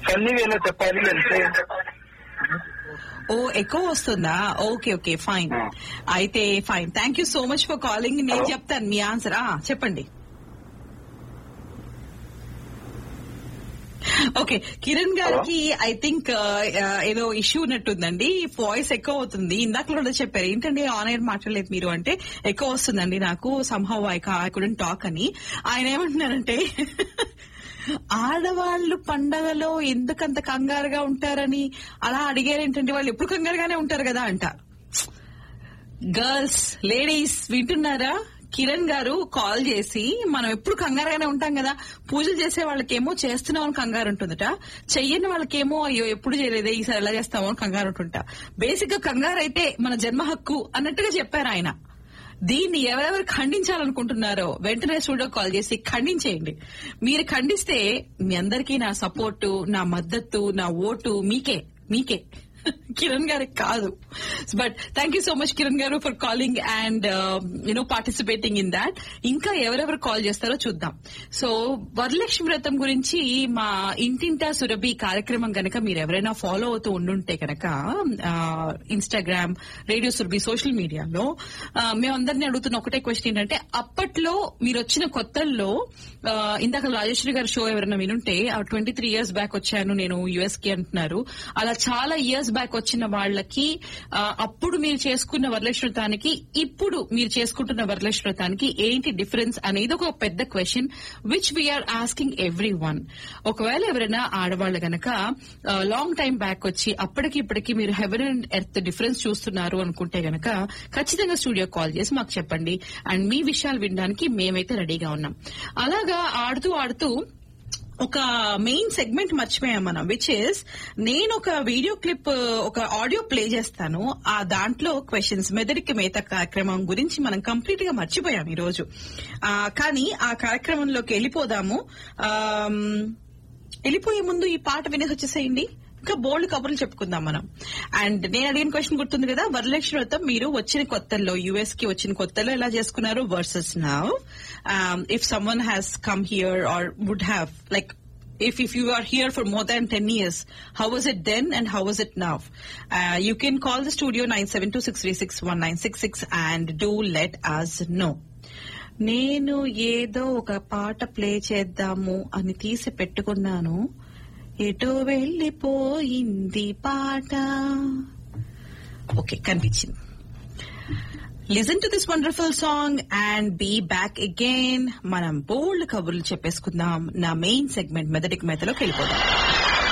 సన్నివేలో చెప్పాలి అంటే ఓ ఎక్కువ వస్తుందా ఓకే ఓకే ఫైన్ అయితే fine thank you so much for calling నేను Hello? చెప్తాను మీ ఆన్సర్ చెప్పండి ఓకే కిరణ్ గారికి ఐ థింక్ ఏదో ఇష్యూ ఉన్నట్టుందండి వాయిస్ ఎక్కువ అవుతుంది ఇందాక కూడా చెప్పారు ఏంటండి ఆన్ ఎయిర్ మాట్లాడలేదు మీరు అంటే ఎక్కువ వస్తుందండి నాకు somehow I I couldn't talk అని ఆయన ఏమంటున్నారంటే ఆడవాళ్ళు పండగలో ఎందుకంత కంగారుగా ఉంటారని అలా అడిగారేంటండి వాళ్ళు ఎప్పుడు కంగారుగానే ఉంటారు కదా అంట గర్ల్స్ లేడీస్ వింటున్నారా కిరణ్ గారు కాల్ చేసి మనం ఎప్పుడు కంగారుగానే ఉంటాం కదా పూజలు చేసే వాళ్ళకేమో చేస్తున్నామని కంగారు ఉంటుందట చెయ్యని వాళ్ళకేమో అయ్యో ఎప్పుడు చేయలేదే ఈసారి ఎలా చేస్తామో అని కంగారు ఉంటుంటా బేసిక్ గా కంగారు అయితే మన జన్మ హక్కు అన్నట్టుగా చెప్పారు ఆయన దీన్ని ఎవరెవరు ఖండించాలనుకుంటున్నారో వెంటనే స్టూడియో కాల్ చేసి ఖండించేయండి మీరు ఖండిస్తే మీ అందరికీ నా సపోర్టు నా మద్దతు నా ఓటు మీకే మీకే కిరణ్ గారికి కాదు but thank you so much Kiran గారు for calling and you know participating in that ఇంకా ఎవరెవరు కాల్ చేస్తారో చూద్దాం సో వరలక్ష్మి వ్రతం గురించి మా ఇంటింటా సురభి కార్యక్రమం గనక మీరు ఎవరైనా ఫాలో అవుతూ ఉండుంటే కనుక ఇన్స్టాగ్రామ్ రేడియో సురభి సోషల్ మీడియాలో మేమందరినీ అడుగుతున్న ఒకటే క్వశ్చన్ ఏంటంటే అప్పట్లో మీరు వచ్చిన కొత్తల్లో ఆ, ఇందాక రాజేశ్వరి గారి షో ఎవరైనా వినుంటే ట్వంటీ త్రీ ఇయర్స్ బ్యాక్ వచ్చాను నేను యుఎస్ కి అంటున్నారు అలా చాలా ఇయర్స్ బ్యాక్ వచ్చిన వాళ్ళకి ఆ, అప్పుడు మీరు చేసుకున్న వరలక్ష్మి వ్రతానికి ఇప్పుడు మీరు చేసుకుంటున్న వరలక్ష్మి వ్రతానికి ఏంటి డిఫరెన్స్ అనేది ఒక పెద్ద question which we're asking everyone ఒకవేళ ఎవరైనా ఆడవాళ్ళు గనక లాంగ్ టైం బ్యాక్ వచ్చి అప్పటికి ఇప్పటికి మీరు హెవెన్ అండ్ ఎర్త్ డిఫరెన్స్ చూస్తున్నారు అనుకుంటే గనక ఖచ్చితంగా స్టూడియో కాల్ చేసి మాకు చెప్పండి అండ్ మీ విషయాలు వినడానికి మేమైతే రెడీగా ఉన్నాం అలాగా ఆడుతూ ఆడుతూ ఒక మెయిన్ సెగ్మెంట్ మర్చిపోయాం మనం విచ్ ఇస్ నేను ఒక వీడియో క్లిప్ ఒక ఆడియో ప్లే చేస్తాను ఆ దాంట్లో క్వశ్చన్స్ మెదడికి మేత కార్యక్రమం గురించి మనం కంప్లీట్ గా మర్చిపోయాం ఈ రోజు ఆ, కానీ ఆ కార్యక్రమంలోకి వెళ్ళిపోదాము ఆమ్, వెళ్ళిపోయే ముందు ఈ పాట వినేసి వచ్చేసేయండి ఇంకా బోల్డ్ కబుర్లు చెప్పుకుందాం మనం అండ్ నేను అడిగిన క్వశ్చన్ గుర్తుంది కదా వరలక్ష్మి వ్రతం మీరు వచ్చిన కొత్తల్లో యుఎస్ కి వచ్చిన కొత్తలో ఎలా చేసుకున్నారు versus now if someone has come here or would have like if if you are here for more than 10 years how was it then and how was it now uh, you can call the studio 972-636-1966 and do let us know నేను ఏదో ఒక పాట play చేద్దాము అని తీసి పెట్టుకున్నాను ఎటో వెళ్ళిపోయింది పాట ఓకే కనిపించింది listen to this wonderful song and be back again మనం బోల్డ్ కబుర్లు చెప్పేసుకుందాం నా మెయిన్ సెగ్మెంట్ మెదటికి మెదలోకి వెళ్ళిపోదాం